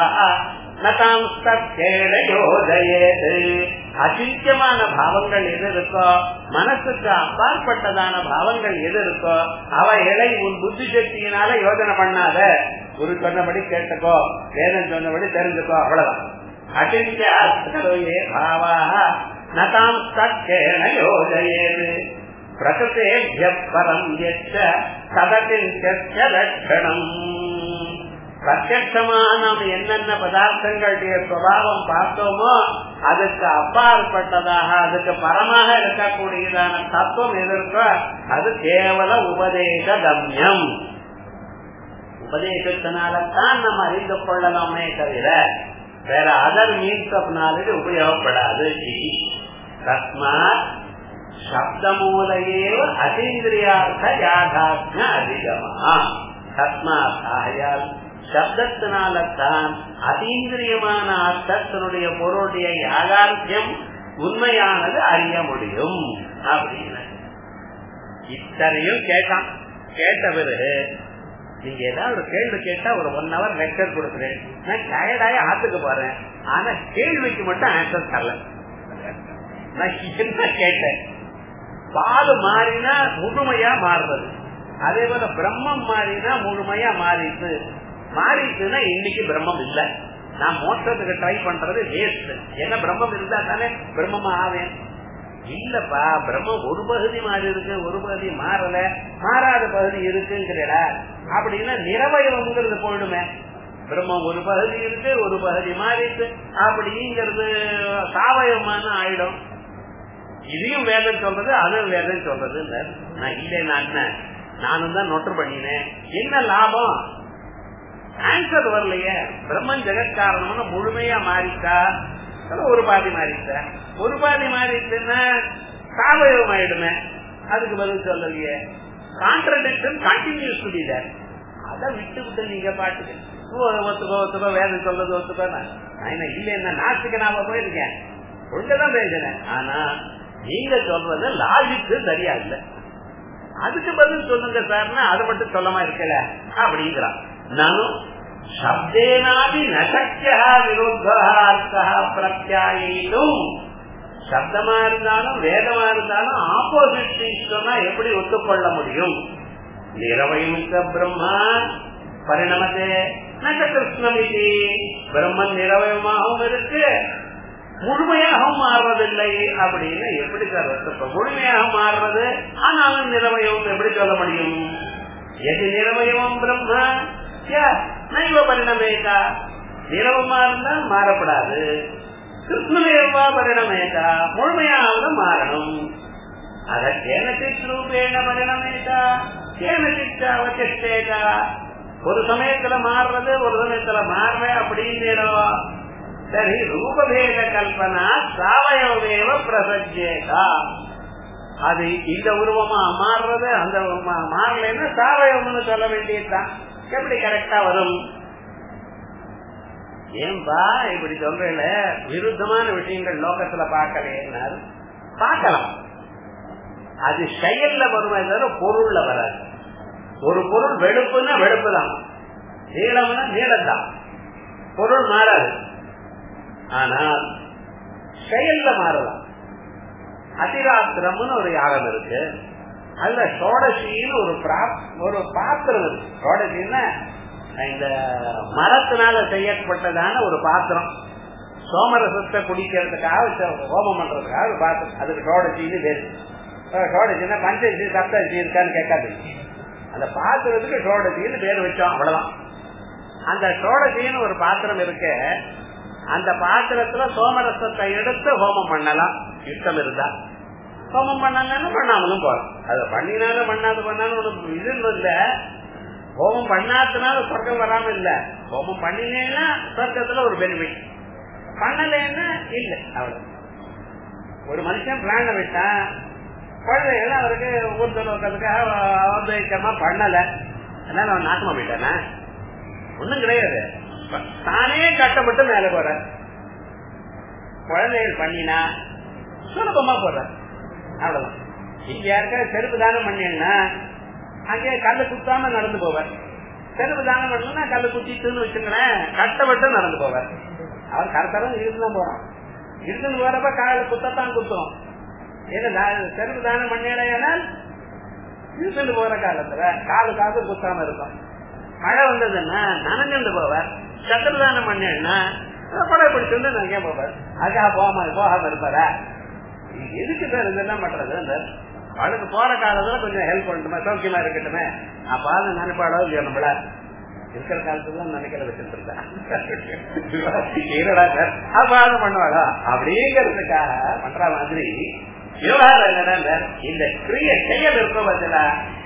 யோதயேது அசிஞ்சமான பாவங்கள் எது இருக்கோ மனசுக்கு அப்பாற்பட்டதான பாவங்கள் எது இருக்கோ அவைகளை உன் புத்தி சக்தியினால யோஜனை பண்ணாத ஒரு சொன்னபடி கேட்டுக்கோ வேதம் சொன்னபடி தெரிஞ்சுக்கோ அவ்வளவுதான் அசிஞ்சே பாவா நதாம் சக்கேன யோஜயேது பிரகிருத்தேபிய பரம் எச்ச சதத்தின் லட்சணம் பிரத்யமா நாம் என்னென்ன பதார்த்தங்களுடைய சுவாவம் பார்த்தோமோ அதுக்கு அப்பாற்பட்டதாக அதுக்கு பரமாக இருக்கக்கூடியதான தத்துவம் எது இருக்கோ அது கேவல உபதேச கம்யம் உபதேசத்தினால்தான் நம்ம அறிந்து கொள்ளலாமே தவிர வேற அதர் மீன்ஸ் ஆஃப் நாலேஜ் உபயோகப்படாது தஸ்மாத் சப்தமூலையேவ அதீந்திரியார்த்த யாதாத்ம அதிகமா தஸ்மாத் ஆயால் சப்தத்தினால்தான் அதீந்திரியமான அர்த்தத்தினுடைய பொருளுடைய யாதார்த்தியம் உண்மையானது அறிய முடியும் அப்படின்னு இத்தனையும் கேட்டான் கேட்ட பிறகு நீங்க ஏதாவது ஒரு கேள்வி கேட்டா ஒரு ஒன் ஹவர் லெக்சர் கொடுக்குறேன் நான் டயர்டாய ஆத்துக்கு போறேன் ஆனா கேள்விக்கு மட்டும் ஆன்சர் தரல நான் என்ன கேட்டேன் பால் மாறினா முழுமையா மாறுறது அதே போல பிரம்மம் மாறினா முழுமையா மாறிட்டு மாறிட்டுன்னா இன்னைக்கு பிரம்மம் இல்ல நான் மோட்டத்துக்கு ட்ரை பண்றது வேஸ்ட் என்ன பிரம்மம் இருந்தா தானே பிரம்மமா ஆவேன் இல்லப்பா பிரம்மம் ஒரு பகுதி மாறி இருக்கு ஒரு பகுதி மாறல மாறாத பகுதி இருக்குங்கிறடா அப்படின்னா நிறவயவங்கிறது போயிடுமே பிரம்மம் ஒரு பகுதி இருக்கு ஒரு பகுதி மாறிட்டு அப்படிங்கிறது சாவயவமான ஆயிடும் இதையும் வேதம் சொல்றது அதுவும் வேதம் சொல்றது நான் இல்லை நான் நானும் தான் நொட்டு பண்ணினேன் என்ன லாபம் ஆன்சர் வரலையே பிரம்மன் ஜெகத் காரணம்னு முழுமையா மாறிட்டா ஒரு பாதி மாறிட்டா ஒரு பாதி மாறிட்டுன்னா சாவயம் ஆயிடுமே அதுக்கு பதில் சொல்லலையே கான்ட்ரடிக்ஷன் கண்டினியூஸ் டு பி அதை விட்டு விட்டு நீங்க பாட்டுக்கு ஒத்துக்கோ ஒத்துக்கோ வேதம் சொல்றது ஒத்துக்கோ நான் இல்ல நாட்டுக்கு நாம போயிருக்கேன் ஒழுங்கதான் பேசுறேன் ஆனா நீங்க சொல்றது லாஜிக்கு சரியா இல்ல அதுக்கு பதில் சொல்லுங்க சார்னா அதை மட்டும் சொல்லமா இருக்கல அப்படிங்கிறான் நானும் சப்தேனாபி நசக்கியா விருத்தா பிரத்யாயினும் சப்தமா இருந்தாலும் வேதமா இருந்தாலும் ஆப்போசிட் சொன்னா எப்படி ஒத்துக்கொள்ள முடியும் நிறவயமிக்க பிரம்மா பரிணமத்தே நக கிருஷ்ணமிதி பிரம்மன் நிறவயமாகவும் இருக்கு முழுமையாகவும் மாறுறதில்லை அப்படின்னு எப்படி சார் ஒத்துப்ப முழுமையாக மாறுறது ஆனாலும் நிறவயம் எப்படி சொல்ல முடியும் எது நிறவயமும் பிரம்மா நைவ பரிணமேகா நிறவமா இருந்தா மாறப்படாது கிருஷ்ணமேவா பரிணமேகா முழுமையாவது மாறணும் அத கேனசித் ரூபேண பரிணமேகா கேனசித் அவசிஷ்டேகா ஒரு சமயத்துல மாறுறது ஒரு சமயத்துல மாறுற அப்படின்னு சரி ரூபபேத கல்பனா சாவயவேவ பிரசஜேகா அது இந்த உருவமா மாறுறது அந்த மாறலைன்னா சாவயவம்னு சொல்ல வேண்டியதுதான் எப்படி கரெக்டா வரும் ஏன்பா இப்படி சொல்றேன் விருத்தமான விஷயங்கள் லோகத்துல பார்க்கலைன்னாரு பார்க்கலாம் அது செயல்ல வருமே தவிர பொருள்ல வராது ஒரு பொருள் வெளுப்புன்னா வெளுப்பு தான் நீளம்னா நீளம் தான் பொருள் மாறாது ஆனால் செயல்ல மாறலாம் அதிராத்திரம்னு ஒரு யாகம் இருக்கு அதுல சோடசின்னு ஒரு ஒரு பாத்திரம் இருக்கு சோடசின்னா இந்த மரத்தினால செய்யப்பட்டதான ஒரு பாத்திரம் சோமரசத்தை குடிக்கிறதுக்காக ஹோமம் பண்றதுக்காக ஒரு பாத்திரம் அதுக்கு சோடசின்னு பேரு சோடசின்னா பஞ்சசி சப்தசி இருக்கான்னு கேட்காது அந்த பாத்திரத்துக்கு சோடசின்னு பேர் வச்சோம் அவ்வளவுதான் அந்த சோடசின்னு ஒரு பாத்திரம் இருக்கு அந்த பாத்திரத்துல சோமரசத்தை எடுத்து ஹோமம் பண்ணலாம் இஷ்டம் இருந்தா ஹோமம் பண்ணாலும் பண்ணாமலும் போறோம் அதை பண்ணினாலும் பண்ணாது பண்ணாலும் ஒரு இது இல்ல ஹோமம் பண்ணாததுனால சொர்க்கம் வராம இல்ல ஹோமம் பண்ணினேன்னா சொர்க்கத்துல ஒரு பெனிஃபிட் பண்ணலன்னா இல்ல அவ்வளவு ஒரு மனுஷன் பிளான விட்டான் குழந்தைகள் அவருக்கு ஊர்தல் வைக்கிறதுக்காக அவதரிக்கமா பண்ணல அதனால அவன் நாசமா போயிட்டானா ஒண்ணும் கிடையாது தானே கட்டப்பட்டு மேல போற குழந்தைகள் பண்ணினா சுலபமா போற அவ்வளவுதான் இங்க யாருக்கா செருப்பு தானம் பண்ணீங்கன்னா அங்கே கல்லு குத்தாம நடந்து போவார் செருப்பு தானம் பண்ணா கல்லு குத்திட்டுன்னு வச்சுங்களேன் கட்டப்பட்டு நடந்து போவார் அவர் கரெக்டாக இருந்துதான் போறான் இருந்து போறப்ப கால குத்தத்தான் குத்தும் ஏன்னா செருப்பு தானம் பண்ணினால் இருந்து போற காலத்துல காலு காது குத்தாம இருக்கும் மழை வந்ததுன்னா நனைஞ்சு போவார் சத்திரதானம் பண்ணா கொடை பிடிச்சு நங்கே போவார் அதுக்காக போகாம போகாம இருப்பாரா எதுக்கு சார் இதெல்லாம் பண்றது அந்த அவளுக்கு போற காலத்துல கொஞ்சம் ஹெல்ப் பண்ணட்டுமே சௌக்கியமா இருக்கட்டுமே அப்ப அது நினைப்பாளோ இல்லையோ நம்மள இருக்கிற காலத்துல நினைக்கிற வச்சிருந்தா அப்ப அதை பண்ணுவாளா அப்படிங்கிறதுக்காக பண்ற மாதிரி விவகாரம் என்னடா இந்த கிரிய செயல் இருக்க பதில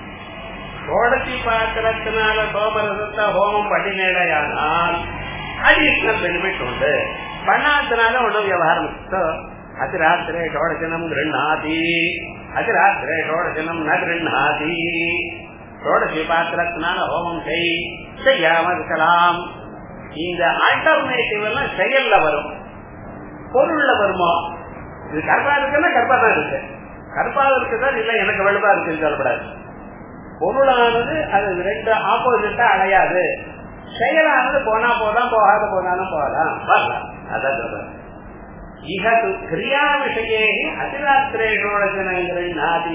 சோடசி பாத்திரத்தினால சோமரசத்தை ஹோமம் பண்ணினேடையானால் அடிஷனல் பெனிஃபிட் உண்டு பண்ணாதனால ஒண்ணும் விவகாரம் அதிராத்திரே ஷோடசனம் கிருண்ணாதி அதிராத்திரே ஷோடசனம் ந கிருண்ணாதி ஷோடசி பாத்திரத்தினால ஹோமம் செய் செய்யாம இருக்கலாம் இந்த ஆல்டர்னேட்டிவ் எல்லாம் செயல்ல வரும் பொருள்ல வருமோ இது கற்பா இருக்குன்னா கற்பா தான் இருக்கு கற்பா இருக்குதான் இல்ல எனக்கு வெளுப்பா இருக்குன்னு சொல்லப்படாது பொருளானது அது ரெண்டு ஆப்போசிட்டா அடையாது செயலானது போனா போதான் போகாத போனாலும் போகலாம் வரலாம் அதான் சொல்றேன் இகது கிரியா விஷயே அதிராத்திரேஷோடஜனங்கள்நாதி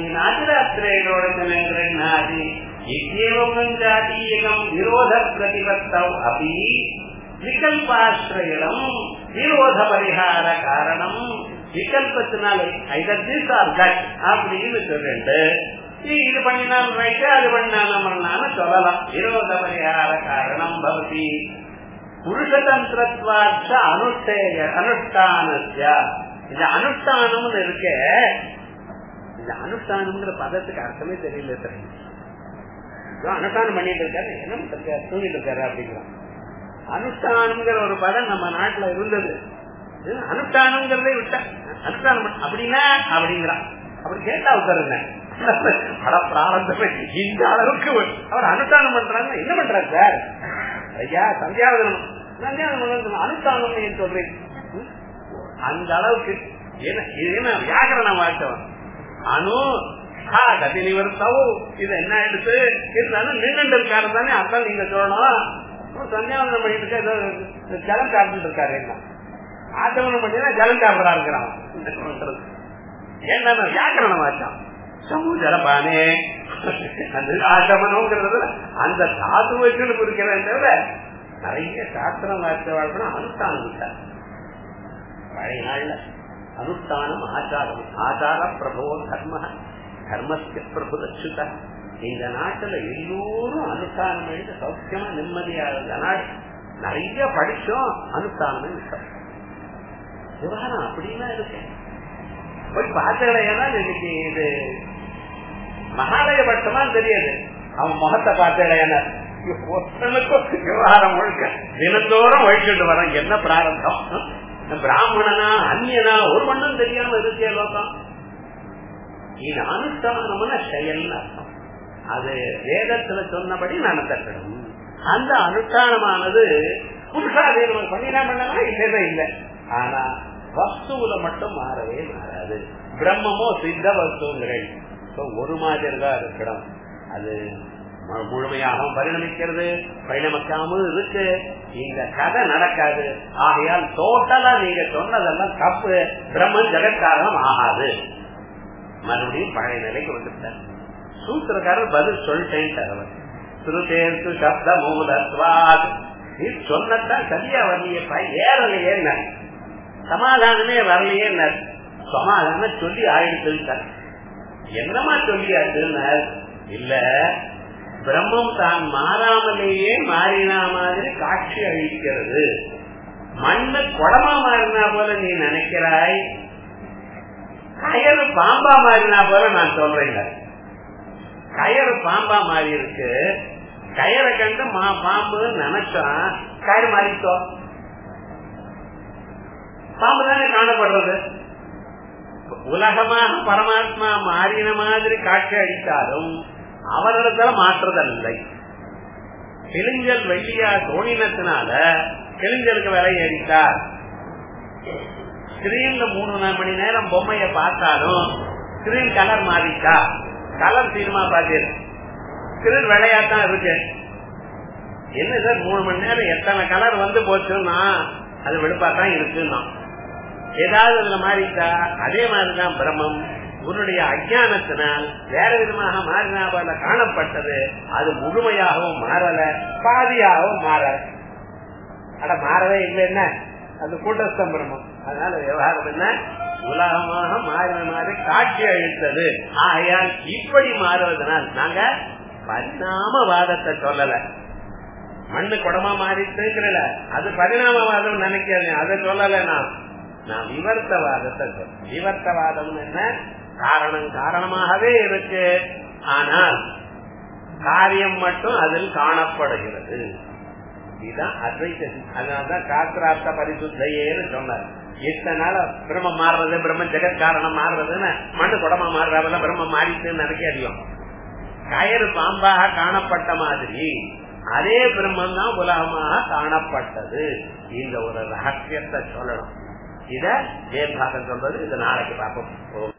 நாதிராத்திரேஷோடஜனங்கள்நாதி இत्येवं जातीयकम् विरोध प्रतिपत्तौ अपि விகல்பாசிரயம் விரோத பரிகார காரணம் விகல்பத்தினால ஐதர் திஸ் ஆர் தட் அப்படின்னு சொல்லிட்டு நீ இது பண்ணினாலும் ரைட்டு அது பண்ணாலும் பண்ணாலும் சொல்லலாம் விரோத பரிகார காரணம் பவதி புருஷதந்திரத்வாச்ச அனுஷ்டேய அனுஷ்டானஸ்ய இந்த அனுஷ்டானம்னு இருக்க இந்த அனுஷ்டானம்ங்கிற பதத்துக்கு அர்த்தமே தெரியல சார் அனுஷ்டானம் பண்ணிட்டு இருக்காரு என்ன இருக்காரு தூங்கிட்டு இருக்காரு அப்படிங்கிறான் அனுஷ்டானம்ங்கிற ஒரு பதம் நம்ம நாட்டுல இருந்தது அனுஷ்டானம்ங்கிறதே விட்ட அனுஷ்டானம் அப்படின்னா அப்படிங்கிறான் அப்படி கேட்டா உத்தரங்க பட பிராரந்தமே இந்த அளவுக்கு அவர் அனுஷ்டானம் பண்றாங்க என்ன பண்றாரு சார் ஐயா சந்தியாவதனம் சந்தியாவதனம் அனுஷ்டானம் ஏன் சொல்றேன் அந்த அளவுக்கு என்ன வியாகரண வாட்டவன் அணு கதி நிவர்த்தவும் இது என்ன எடுத்து இருந்தாலும் நின்று இருக்காரு தானே அதான் நீங்க சொல்லணும் சந்தியாவதனம் பண்ணிட்டு இருக்க ஏதோ ஜலம் சாப்பிட்டு இருக்காரு என்ன ஆச்சமனம் பண்ணினா ஜலம் சாப்பிடா இருக்கிறான் என்ன வியாக்கரணம் ஆச்சான் சமுதரபானே அந்த ஆகமனம்ங்கிறது அந்த தாத்து வச்சுன்னு குறிக்கிறேன் தவிர நிறைய சாஸ்திரம் வார்த்தை வாழ்க்கணும் அனுஷ்டானம் விட்டார் பழைய நாள்ல அனுஷ்டானம் ஆச்சாரம் ஆச்சார பிரபோ தர்ம தர்மஸ்ய பிரபு ரட்சுத இந்த நாட்டுல எல்லோரும் அனுஷ்டானம் எழுத சௌக்கியமா நிம்மதியா இருந்த நாடு நிறைய படிச்சோம் அனுஷ்டானமே விட்டோம் விவகாரம் அப்படின்னா இருக்கு போய் பார்த்தீங்கன்னா இன்னைக்கு இது மகாலயபட்சமா தெரியாது அவன் முகத்தை பார்த்தேன் ஒருத்தனுக்கும் விவகாரம் முழுக்க தினந்தோறும் வழிகிட்டு வரான் என்ன பிராரத்தம் பிராமணனா அந்நியனா ஒரு மண்ணும் தெரியாம இருக்கே லோகம் இது அனுஷ்டானம்னா செயல்னு அர்த்தம் அது வேதத்துல சொன்னபடி நடத்தப்படும் அந்த அனுஷ்டானமானது புருஷாதீனம் பண்ணினா பண்ணலாம் இல்லவே இல்லை ஆனா வஸ்துல மட்டும் மாறவே மாறாது பிரம்மமோ சித்த வஸ்துங்கிறேன் ஒரு மாதிரி தான் இருக்கணும் அது மு- முழுமையாகவும் பரிணமிக்கிறது பரிணமிக்காமல் இருக்கு இந்த கதை நடக்காது ஆகையால் டோட்டலா நீங்க சொன்னதெல்லாம் தப்பு பிரம்மன் ஜெகத்காரணம் ஆகாது மறுபடியும் பழைய நிலைக்கு வந்துட்டார் சூத்திரக்காரர் பதில் சொல்லிட்டேன் அவர் திருத்தேர்த்து சப்த மூலத்வாத் நீ சொன்னதான் சரியா வரலையேப்பா ஏறலையே சமாதானமே வரலையே சமாதானம் சொல்லி ஆயிடுச்சு என்னமா சொல்லியாச்சுன்னா இல்ல பிரம்மம் தான் மாறாமலேயே மாறினா மாதிரி காட்சி அளிக்கிறது மண்ணு குடமா மாறினா போல நீ நினைக்கிறாய் கயறு பாம்பா மாறினா போல நான் சொல்றேங்க கயறு பாம்பா மாறி இருக்கு கயரை கண்டு மா பாம்பு நினைச்சான் கயிறு மாறிட்டோ பாம்பு தானே காணப்படுறது உலகமாக பரமாத்மா மாறின மாதிரி காட்சி அளித்தாலும் அவரிடத்துல மாற்றுதல் கிளிஞ்சல் வெள்ளியா தோணினத்தினால கிளிஞ்சலுக்கு விலை அடித்தார் ஸ்கிரீன்ல மூணு நாலு மணி நேரம் பொம்மைய பார்த்தாலும் ஸ்கிரீன் கலர் மாறிட்டா கலர் சினிமா பார்த்தீர் ஸ்கிரீன் விளையாட்டம் இருக்கு என்ன சார் மூணு மணி நேரம் எத்தனை கலர் வந்து போச்சுன்னா அது வெளுப்பாத்தான் இருக்குன்னா ஏதாவது அதுல மாறிட்டா அதே மாதிரிதான் பிரம்மம் உன்னுடைய அஜானத்தினால் வேற விதமாக மாறினா போல காணப்பட்டது அது முழுமையாகவும் மாறல பாதியாகவும் மாறல அட மாறவே இல்லை என்ன அது கூட்டஸ்தம் பிரம்மம் அதனால விவகாரம் என்ன உலகமாக மாறின மாதிரி காட்சி அழித்தது ஆகையால் இப்படி மாறுவதனால் நாங்க பரிணாமவாதத்தை சொல்லல மண்ணு குடமா மாறிட்டுங்கிறல அது பரிணாமவாதம் நினைக்கிறேன் அதை சொல்லல நான் நான் விவர்த்தவாதத்தை சொல்றேன் விவர்த்தவாதம் என்ன காரணம் காரணமாகவே இருக்கு ஆனால் காரியம் மட்டும் அதில் காணப்படுகிறது இதுதான் அத்வைத அதனாலதான் சாஸ்திரார்த்த பரிசுத்தையேன்னு சொன்னார் இத்தனை நாள் பிரம்மம் மாறுறது பிரம்ம ஜெகத் காரணம் மாறுறதுன்னு மண்ணு குடமா மாறுறதுல பிரம்மம் மாறிட்டுன்னு நினைக்காதியும் கயிறு பாம்பாக காணப்பட்ட மாதிரி அதே பிரம்மம் தான் உலகமாக காணப்பட்டது இந்த ஒரு ரகசியத்தை சொல்லணும் இத வேதாகம் சொல்றது இது நாளைக்கு பார்ப்போம்